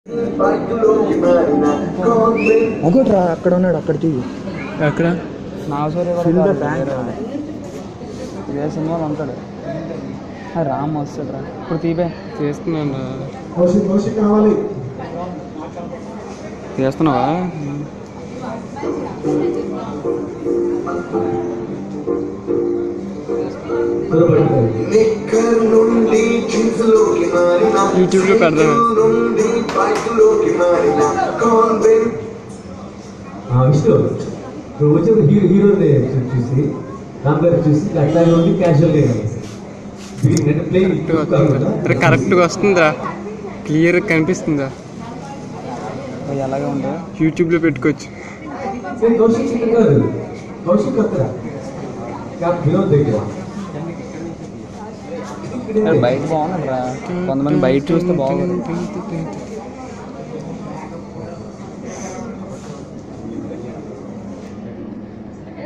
ఒకటి రా అక్కడ ఉన్నాడు అక్కడ తీయి ఎక్కడ నాగసూర్య Fill the కూడా tank. కాదు. ఇదే సినిమాలో ఉంటాడు ఆ రామ్ వస్తాడు రా ఇప్పుడు తీపే చేస్తున్నాను కౌశిక్ కౌశిక్ కావాలి చేస్తున్నావా త్వరపడుతుంది నిక్కర్ నుండి జీన్స్లోకి మారిన యూట్యూబ్ లో పెడదాం నుండి బైక్లోకి మారిన కాన్వెంట్ ఆ విష్ణు రోజు హీరో హీరోని చూసి రామ్ గారు చూసి అట్లాగే ఉండి క్యాజువల్ గా అంటే ప్లేయింగ్ కరెక్ట్గా వస్తుందా క్లియర్ కనిపిస్తుందా అది ఎలాగే ఉంటుంది యూట్యూబ్లో పెట్టుకోవచ్చు కౌశిక్ ఇక్కడ కాదు కౌశిక్ అక్కడ క్యాప్ వినోద్ దగ్గర ఇక్కడ బయట బాగున్నాడు రా కొంతమంది బయట చూస్తే బాగోదు